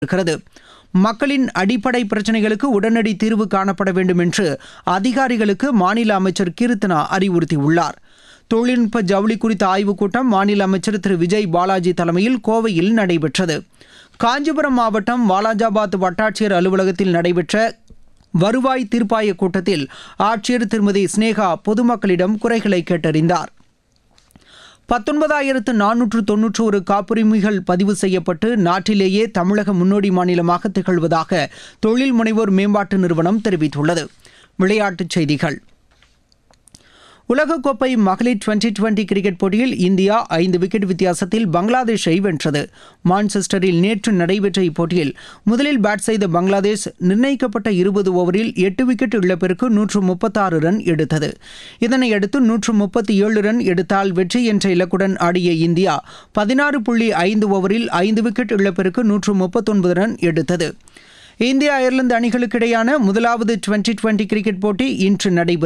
இருக்கிறது மக்களின் அடிப்படை பிரச்சினைகளுக்கு உடனடி தீர்வு காணப்பட வேண்டும் என்று அதிகாரிகளுக்கு மாநில அமைச்சர் கீர்த்தனா அறிவுறுத்தியுள்ளார் தொழில்நுட்ப ஜவுளி குறித்த ஆய்வுக் கூட்டம் மாநில அமைச்சர் திரு விஜய் பாலாஜி தலைமையில் கோவையில் நடைபெற்றது காஞ்சிபுரம் மாவட்டம் வாலாஜாபாத் வட்டாட்சியர் அலுவலகத்தில் நடைபெற்ற வருவாய் தீர்ப்பாய கூட்டத்தில் ஆட்சியர் திருமதி ஸ்னேகா பொதுமக்களிடம் குறைகளை கேட்டறிந்தார் பத்தொன்பதாயிரத்து நானூற்று தொன்னூற்று ஒரு காப்புரிமைகள் பதிவு செய்யப்பட்டு நாட்டிலேயே தமிழக முன்னோடி மாநிலமாக திகழ்வதாக தொழில் முனைவோர் மேம்பாட்டு நிறுவனம் தெரிவித்துள்ளது விளையாட்டுச் செய்திகள் உலகக்கோப்பை மகளிர் டுவெண்டி டுவெண்டி கிரிக்கெட் போட்டியில் இந்தியா ஐந்து விக்கெட் வித்தியாசத்தில் பங்களாதேஷை வென்றது மான்செஸ்டரில் நேற்று நடைபெற்ற இப்போட்டியில் முதலில் பேட் செய்த பங்களாதேஷ் நிர்ணயிக்கப்பட்ட இருபது ஓவரில் எட்டு விக்கெட் இழப்பிற்கு நூற்று முப்பத்தாறு ரன் எடுத்தது இதனையடுத்து நூற்று முப்பத்தி ஏழு ரன் எடுத்தால் வெற்றி என்ற இலக்குடன் ஆடிய இந்தியா பதினாறு புள்ளி ஐந்து ஓவரில் ஐந்து விக்கெட் இழப்பிற்கு நூற்று முப்பத்தொன்பது ரன் எடுத்தது இந்தியா அயர்லாந்து அணிகளுக்கிடையான முதலாவது டுவெண்டி டுவெண்டி கிரிக்கெட் போட்டி இன்று நடைபெறும்